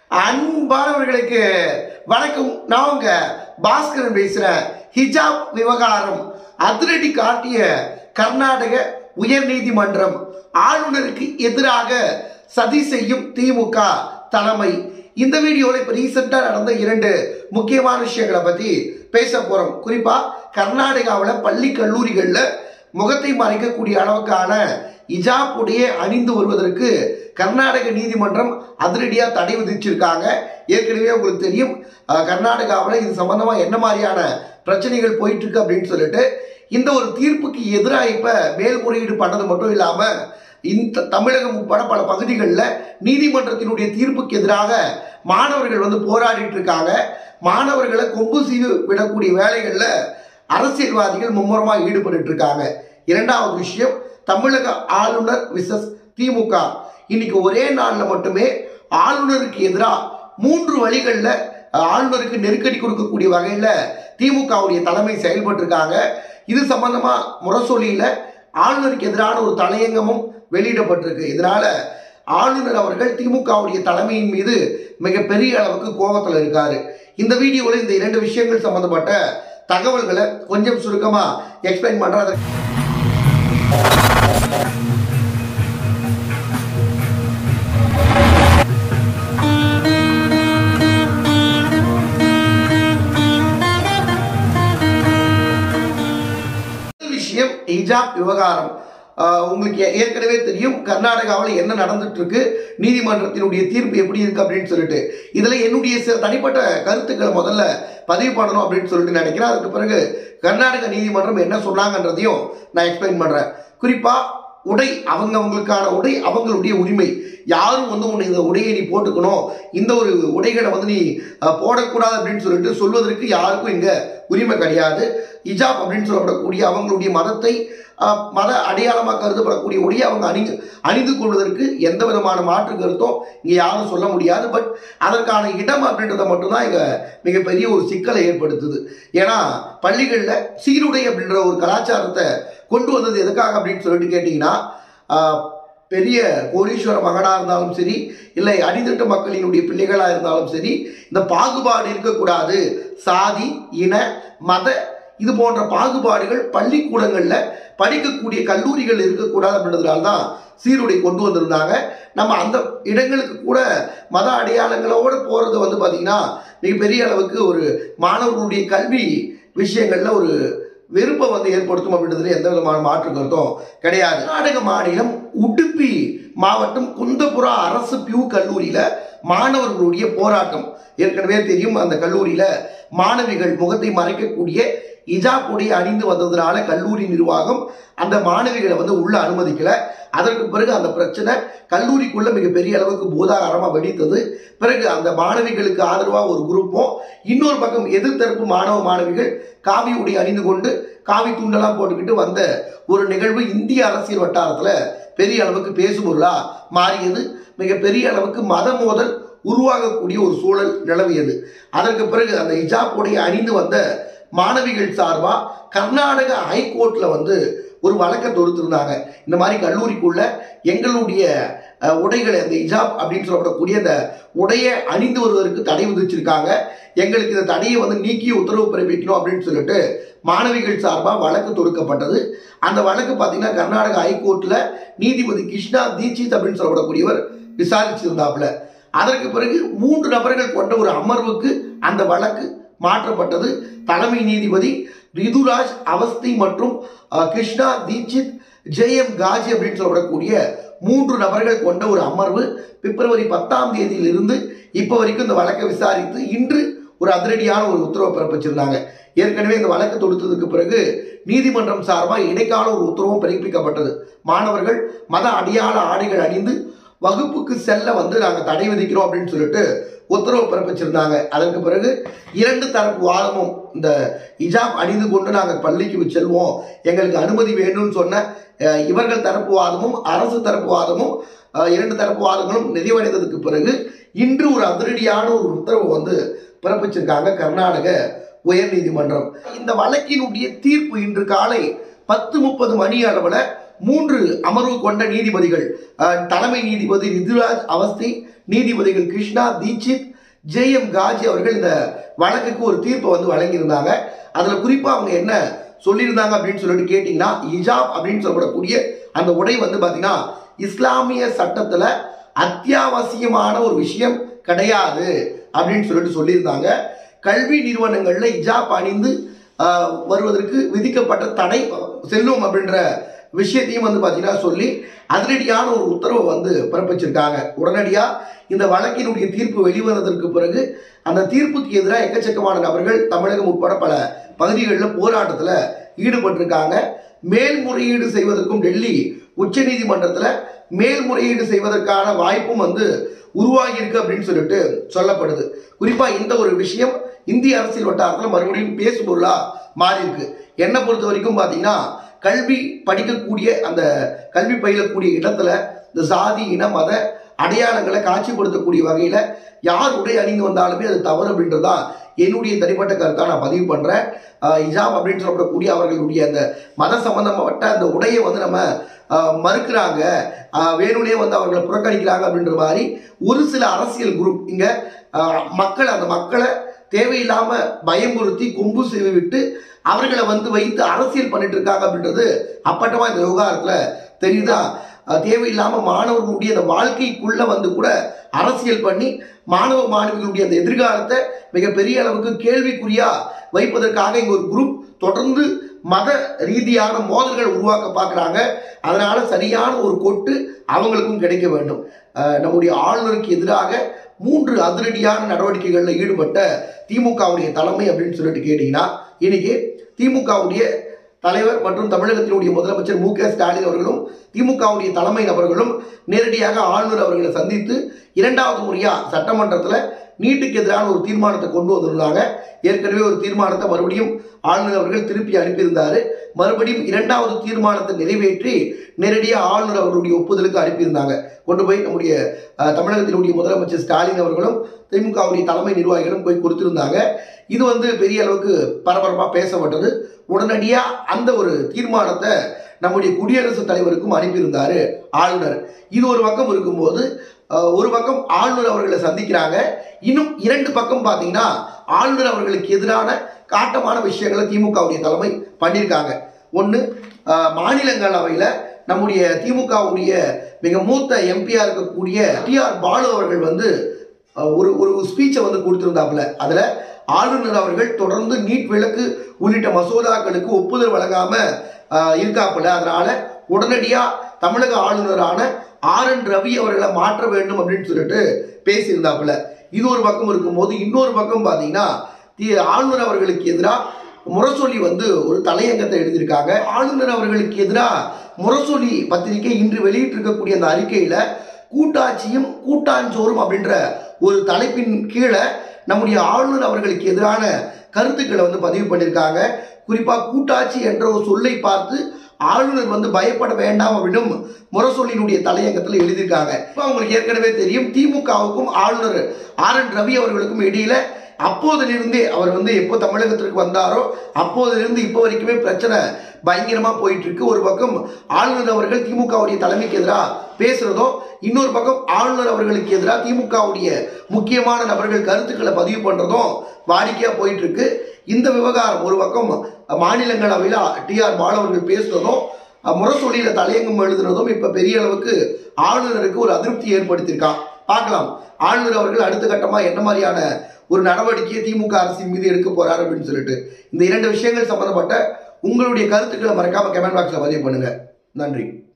அன்பானவர்களுக்கு வணக்கம் நான் உங்க பாஸ்கரன் பேசுறேன் ஹிஜாப் விவகாரம் அதிரடி காட்டிய கர்நாடக உயர்நீதிமன்றம் ஆளுநருக்கு எதிராக சதி செய்யும் திமுக தலைமை இந்த வீடியோவில் இப்போ ரீசெண்டாக நடந்த இரண்டு முக்கியமான விஷயங்களை பற்றி பேச போகிறோம் குறிப்பாக கர்நாடகாவில் பள்ளி கல்லூரிகளில் முகத்தை மறைக்கக்கூடிய அளவுக்கான இஜாப் உடைய அணிந்து வருவதற்கு கர்நாடக நீதிமன்றம் அதிரடியாக தடை விதிச்சிருக்காங்க ஏற்கனவே உங்களுக்கு தெரியும் அஹ், கர்நாடகாவில் இது சம்பந்தமாக என்ன மாதிரியான பிரச்சனைகள் போயிட்டு இருக்கு அப்படின்னு சொல்லிட்டு இந்த ஒரு தீர்ப்புக்கு எதிராக இப்போ மேல்முறையீடு பண்ணது மட்டும் இல்லாமல் இந்த தமிழகம் உட்பட பல பகுதிகளில் நீதிமன்றத்தினுடைய தீர்ப்புக்கு எதிராக மாணவர்கள் வந்து போராடிட்டு இருக்காங்க மாணவர்களை கொம்பு சீவு விடக்கூடிய வேலைகளில் அரசியல்வாதிகள் மும்முரமாக ஈடுபட்டு இருக்காங்க இரண்டாவது விஷயம் தமிழக ஆளுநர் விசஸ் திமுக இன்னைக்கு ஒரே நாளில் மட்டுமே ஆளுநருக்கு எதிராக மூன்று வழிகளில் ஆளுநருக்கு நெருக்கடி கொடுக்கக்கூடிய வகையில் திமுகவுடைய தலைமை செயல்பட்டு இருக்காங்க இது சம்பந்தமா முரசொலியில் ஆளுநருக்கு எதிரான ஒரு தலையங்கமும் வெளியிடப்பட்டிருக்கு இதனால ஆளுநர் அவர்கள் திமுகவுடைய தலைமையின் மீது மிகப்பெரிய அளவுக்கு கோபத்தில் இருக்காரு இந்த வீடியோவில் இந்த இரண்டு விஷயங்கள் சம்பந்தப்பட்ட தகவல்களை கொஞ்சம் சுருக்கமா எக்ஸ்பிளைன் பண்றது முதல் விஷயம் ஹிஜாப் விவகாரம் ஆஹ் உங்களுக்கு ஏ- ஏற்கனவே தெரியும் கர்நாடகாவில் என்ன நடந்துட்டு இருக்கு நீதிமன்றத்தினுடைய தீர்ப்பு எப்படி இருக்கு அப்படின்னு சொல்லிட்டு இதுல என்னுடைய சில தனிப்பட்ட கருத்துக்களை முதல்ல பதிவு பண்ணணும் அப்படின்னு சொல்லிட்டு நினைக்கிறேன் அதுக்கு பிறகு கர்நாடக நீதிமன்றம் என்ன சொன்னாங்கன்றதையும் நான் எக்ஸ்பிளைன் பண்றேன் குறிப்பா உடை அவங்க அவங்களுக்கான உடை அவங்களுடைய உரிமை யாரும் வந்து உன்னை இந்த உடையை நீ போட்டுக்கணும் இந்த ஒரு உடைகளை வந்து நீ அஹ், போடக்கூடாது அப்படின்னு சொல்லிட்டு சொல்வதற்கு யாருக்கும் இங்க உரிமை கிடையாது இஜாப் அப்படின்னு சொல்லப்படக்கூடிய அவங்களுடைய மதத்தை அஹ், மத அடையாளமாக கருதப்படக்கூடிய உடையை அவங்க அணிந்து அணிந்து கொள்வதற்கு எந்த விதமான மாற்று கருத்தும் இங்கே யாரும் சொல்ல முடியாது பட் அதற்கான இடம் அப்படின்றத மட்டும்தான் இங்கே மிகப்பெரிய ஒரு சிக்கலை ஏற்படுத்துது ஏன்னா பள்ளிகளில் சீருடை அப்படின்ற ஒரு கலாச்சாரத்தை கொண்டு வந்தது எதுக்காக அப்படின்னு சொல்லிட்டு கேட்டிங்கன்னா ஆஹ், பெரிய கோடீஸ்வர மகனாக இருந்தாலும் சரி இல்லை அடித்தட்டு மக்களினுடைய பிள்ளைகளாக இருந்தாலும் சரி இந்த பாகுபாடு இருக்கக்கூடாது சாதி இன மத இது போன்ற பாகுபாடுகள் பள்ளிக்கூடங்களில் படிக்கக்கூடிய கல்லூரிகள் இருக்கக்கூடாது அப்படின்றதுனால தான் சீருடை கொண்டு வந்திருந்தாங்க நம்ம அந்த இடங்களுக்கு கூட மத அடையாளங்களோடு போகிறது வந்து பார்த்திங்கன்னா மிகப்பெரிய அளவுக்கு ஒரு மாணவர்களுடைய கல்வி விஷயங்களில் ஒரு வெறுப்பை வந்து ஏற்படுத்தும் அப்படின்றதுல எந்த விதமான மாற்று கருத்தும் கிடையாது கர்நாடக மாநிலம் உடுப்பி மாவட்டம் குந்தபுரா அரசு பியூ கல்லூரியில மாணவர்களுடைய போராட்டம் ஏற்கனவே தெரியும் அந்த கல்லூரியில மாணவிகள் முகத்தை மறைக்கக்கூடிய இஜாப் உடைய அணிந்து வந்ததுனால கல்லூரி நிர்வாகம் அந்த மாணவிகளை வந்து உள்ள அனுமதிக்கல அதற்கு பிறகு அந்த பிரச்சனை கல்லூரிக்குள்ள மிகப்பெரிய அளவுக்கு பூதாகாரமா வெடித்தது பிறகு அந்த மாணவிகளுக்கு ஆதரவா ஒரு குரூப்பும் இன்னொரு பக்கம் எதிர்த்தரப்பு மாணவ மாணவிகள் காவி உடை அணிந்து கொண்டு காவி துண்டெல்லாம் போட்டுக்கிட்டு வந்த ஒரு நிகழ்வு இந்திய அரசியல் வட்டாரத்துல பெரிய அளவுக்கு பேசும் பொருளா மாறியது மிகப்பெரிய அளவுக்கு மத மோதல் உருவாகக்கூடிய ஒரு சூழல் நிலவியது அதற்கு பிறகு அந்த ஹிஜாப் உடைய அணிந்து வந்த மாணவிகள் சார்பா கர்நாடக ஹைகோர்ட்ல வந்து ஒரு வழக்கை தொடுத்திருந்தாங்க இந்த மாதிரி கல்லூரிக்குள்ள எங்களுடைய அஹ், உடைகளை அந்த ஹிஜாப் அப்படின்னு சொல்லப்படக்கூடிய அந்த உடையை அணிந்து வருவதற்கு தடை விதிச்சிருக்காங்க எங்களுக்கு இந்த தடையை வந்து நீக்கி உத்தரவு பிறப்பிக்கணும் அப்படின்னு சொல்லிட்டு மாணவிகள் சார்பாக வழக்கு தொடுக்கப்பட்டது அந்த வழக்கு பார்த்தீங்கன்னா கர்நாடக ஹைகோர்ட்ல நீதிபதி கிருஷ்ணா தீட்சித் அப்படின்னு சொல்லப்படக்கூடியவர் விசாரிச்சிருந்தாப்புல அதற்கு பிறகு மூன்று நபர்கள் கொண்ட ஒரு அமர்வுக்கு அந்த வழக்கு மாற்றப்பட்டது தலைமை நீதிபதி ரிதுராஜ் அவஸ்தி மற்றும் அஹ், கிருஷ்ணா தீட்சித் ஜெயம் காஜி அப்படின்னு சொல்லப்படக்கூடிய மூன்று நபர்கள் கொண்ட ஒரு அமர்வு பிப்ரவரி பத்தாம் தேதியிலிருந்து இப்போ வரைக்கும் இந்த வழக்கை விசாரித்து இன்று ஒரு அதிரடியான ஒரு உத்தரவை பிறப்பிச்சிருந்தாங்க ஏற்கனவே இந்த வழக்கு தொடுத்ததுக்கு பிறகு நீதிமன்றம் சார்பாக இடைக்கால ஒரு உத்தரவும் பிறப்பிக்கப்பட்டது மாணவர்கள் மத அடையாள ஆடைகள் அணிந்து வகுப்புக்கு செல்ல வந்து நாங்கள் தடை விதிக்கிறோம் அப்படின்னு சொல்லிட்டு உத்தரவு பிறப்பிச்சிருந்தாங்க அதற்கு பிறகு இரண்டு தரப்பு வாதமும் இந்த இஜாப் அணிந்து கொண்டு நாங்கள் பள்ளிக்கு செல்வோம் எங்களுக்கு அனுமதி வேணும்னு சொன்ன அஹ், இவர்கள் தரப்பு வாதமும் அரசு தரப்பு வாதமும் அஹ், இரண்டு தரப்பு வாதங்களும் நிறைவடைந்ததுக்கு பிறகு இன்று ஒரு அதிரடியான ஒரு உத்தரவு வந்து பிறப்பிச்சிருக்காங்க கர்நாடக உயர்நீதிமன்றம் இந்த வழக்கினுடைய தீர்ப்பு இன்று காலை பத்து முப்பது மணி அளவில் மூன்று அமர்வு கொண்ட நீதிபதிகள் அஹ், தலைமை நீதிபதி ரிதுராஜ் அவஸ்தி நீதிபதிகள் கிருஷ்ணா தீட்சித் ஜே எம் காஜி அவர்கள் இந்த வழக்குக்கு ஒரு தீர்ப்பை வந்து வழங்கியிருந்தாங்க அதுல குறிப்பா அவங்க என்ன சொல்லியிருந்தாங்க அப்படின்னு சொல்லிட்டு கேட்டீங்கன்னா ஹிஜாப் அப்படின்னு சொல்லப்படக்கூடிய அந்த உடை வந்து பாத்தீங்கன்னா இஸ்லாமிய சட்டத்துல அத்தியாவசியமான ஒரு விஷயம் கிடையாது அப்படின்னு சொல்லிட்டு சொல்லியிருந்தாங்க கல்வி நிறுவனங்கள்ல ஹிஜாப் அணிந்து ஆஹ், வருவதற்கு விதிக்கப்பட்ட தடை செல்லும் அப்படின்ற விஷயத்தையும் வந்து பார்த்தீங்கன்னா சொல்லி அதிரடியான ஒரு உத்தரவை வந்து பிறப்பிச்சிருக்காங்க உடனடியாக இந்த வழக்கினுடைய தீர்ப்பு வெளிவந்ததற்கு பிறகு அந்த தீர்ப்புக்கு எதிராக எக்கச்சக்கமான நபர்கள் தமிழகம் உட்பட பல பகுதிகளில் போராட்டத்தில் ஈடுபட்டிருக்காங்க மேல்முறையீடு செய்வதற்கும் டெல்லி உச்சநீதிமன்றத்தில் மேல்முறையீடு செய்வதற்கான வாய்ப்பும் வந்து உருவாகி இருக்கு அப்படின்னு சொல்லிட்டு சொல்லப்படுது குறிப்பா இந்த ஒரு விஷயம் இந்திய அரசியல் வட்டாரத்தில் மறுபடியும் பேசு பொருளா மாறி இருக்கு என்னை பொறுத்த வரைக்கும் பார்த்தீங்கன்னா கல்வி படிக்கக்கூடிய அந்த கல்வி பயிலக்கூடிய இடத்துல இந்த சாதி இன மத அடையாளங்களை காட்சிப்படுத்தக்கூடிய வகையில யார் உடை அணிந்து வந்தாலுமே அது தவறு அப்படின்றதுதான் என்னுடைய தனிப்பட்ட கருத்தா நான் பதிவு பண்றேன் ஆஹ் இஜாப் அப்படின்னு சொல்லப்படக்கூடிய அவர்களுடைய அந்த மத சம்பந்தப்பட்ட அந்த உடையை வந்து நம்ம ஆஹ் மறுக்கிறாங்க ஆஹ் வேணும்னே வந்து அவர்களை புறக்கணிக்கிறாங்க அப்படின்ற மாதிரி ஒரு சில அரசியல் குரூப் இங்க ஆஹ் மக்கள் அந்த மக்களை தேவையில்லாம பயமுறுத்தி கொம்பு செய்து விட்டு அவர்களை வந்து வைத்து அரசியல் பண்ணிட்டு இருக்காங்க அப்படின்றது அப்பட்டமா இந்த விவகாரத்துல தெரியுதா அஹ் தேவையில்லாம மாணவர்களுடைய அந்த வாழ்க்கைக்குள்ள வந்து கூட அரசியல் பண்ணி மாணவ மாணவிகளுடைய அந்த எதிர்காலத்தை மிகப்பெரிய அளவுக்கு கேள்விக்குறியா வைப்பதற்காக இங்க ஒரு குரூப் தொடர்ந்து மத ரீதியான மோதல்கள் உருவாக்க பார்க்குறாங்க அதனால சரியான ஒரு கொட்டு அவங்களுக்கும் கிடைக்க வேண்டும் அஹ் நம்முடைய ஆளுநருக்கு எதிராக மூன்று அதிரடியான நடவடிக்கைகளில் ஈடுபட்ட திமுகவுடைய தலைமை அப்படின்னு சொல்லிட்டு கேட்டீங்கன்னா இன்னைக்கு திமுகவுடைய தலைவர் மற்றும் தமிழகத்தினுடைய முதலமைச்சர் மு க ஸ்டாலின் அவர்களும் திமுகவுடைய தலைமை நபர்களும் நேரடியாக ஆளுநர் அவர்களை சந்தித்து இரண்டாவது முறையா சட்டமன்றத்தில் நீட்டுக்கு எதிரான ஒரு தீர்மானத்தை கொண்டு வந்திருந்தாங்க ஏற்கனவே ஒரு தீர்மானத்தை மறுபடியும் ஆளுநர் அவர்கள் திருப்பி அனுப்பியிருந்தாரு மறுபடியும் இரண்டாவது தீர்மானத்தை நிறைவேற்றி நேரடியாக ஆளுநர் அவர்களுடைய ஒப்புதலுக்கு அனுப்பியிருந்தாங்க கொண்டு போய் நம்முடைய அஹ், தமிழகத்தினுடைய முதலமைச்சர் ஸ்டாலின் அவர்களும் திமுகவுடைய தலைமை நிர்வாகிகளும் போய் கொடுத்திருந்தாங்க இது வந்து பெரிய அளவுக்கு பரபரப்பாக பேசப்பட்டது உடனடியாக அந்த ஒரு தீர்மானத்தை நம்முடைய குடியரசுத் தலைவருக்கும் அனுப்பியிருந்தாரு ஆளுநர் இது ஒரு பக்கம் இருக்கும்போது அஹ், ஒரு பக்கம் ஆளுநர் அவர்களை சந்திக்கிறாங்க இன்னும் இரண்டு பக்கம் பார்த்தீங்கன்னா ஆளுநர் அவர்களுக்கு எதிரான காட்டமான விஷயங்களை திமுகவுடைய தலைமை பண்ணியிருக்காங்க ஒன்று மாநிலங்களவையில் நம்முடைய திமுகவுடைய மிக மூத்த எம்பியா இருக்கக்கூடிய டிஆர் பாலு அவர்கள் வந்து அஹ், ஒரு ஒரு ஸ்பீச்சை வந்து கொடுத்திருந்தாப்புல அதில் ஆளுநர் அவர்கள் தொடர்ந்து நீட் விளக்கு உள்ளிட்ட மசோதாக்களுக்கு ஒப்புதல் வழங்காம அஹ், இருக்காப்புல அதனால உடனடியா தமிழக ஆளுநரான ஆர் என் ரவி அவர்களை மாற்ற வேண்டும் அப்படின்னு சொல்லிட்டு பேசியிருந்தாப்புல இது ஒரு பக்கம் இருக்கும்போது இன்னொரு பக்கம் பார்த்தீங்கன்னா தி- ஆளுநர் அவர்களுக்கு எதிராக முரசொலி வந்து ஒரு தலையங்கத்தை எழுதியிருக்காங்க ஆளுநர் அவர்களுக்கு எதிராக முரசொலி பத்திரிகை இன்று வெளியிட்டிருக்கக்கூடிய அந்த அறிக்கையில கூட்டாட்சியும் கூட்டாஞ்சோறும் அப்படின்ற ஒரு தலைப்பின் கீழே நம்முடைய ஆளுநர் அவர்களுக்கு எதிரான கருத்துக்களை வந்து பதிவு பண்ணியிருக்காங்க குறிப்பா கூட்டாட்சி என்ற ஒரு சொல்லை பார்த்து ஆளுநர் வந்து பயப்பட வேண்டாம் அப்படின்னு முரசொலியினுடைய தலையங்கத்தில் எழுதியிருக்காங்க இப்போ அவங்களுக்கு ஏற்கனவே தெரியும் திமுகவுக்கும் ஆளுநர் ஆர் என் ரவி அவர்களுக்கும் இடையில அப்போதிலிருந்தே அவர் வந்து எப்போ தமிழகத்திற்கு வந்தாரோ அப்போதிலிருந்து இப்போ வரைக்குமே பிரச்சனை பயங்கரமா போயிட்டு இருக்கு ஒரு பக்கம் ஆளுநர் அவர்கள் திமுகவுடைய தலைமைக்கு எதிராக பேசுறதும் இன்னொரு பக்கம் ஆளுநர் அவர்களுக்கு எதிராக திமுகவுடைய முக்கியமான நபர்கள் கருத்துக்களை பதிவு பண்றதும் வாடிக்கையா போயிட்டு இருக்கு இந்த விவகாரம் ஒரு பக்கம் மாநிலங்களவையில் டிஆர் பாலு அவர்கள் பேசுறதும் முரசொலியில தலையங்கம் எழுதுனதும் இப்ப பெரிய அளவுக்கு ஆளுநருக்கு ஒரு அதிருப்தி ஏற்படுத்தியிருக்கான் பார்க்கலாம் ஆளுநர் அவர்கள் அடுத்த கட்டமா என்ன மாதிரியான ஒரு நடவடிக்கையை திமுக அரசின் மீது எடுக்க போறாரு அப்படின்னு சொல்லிட்டு இந்த இரண்டு விஷயங்கள் சம்பந்தப்பட்ட உங்களுடைய கருத்துக்களை மறக்காம கமெண்ட் பாக்ஸ்ல பதிவு பண்ணுங்க நன்றி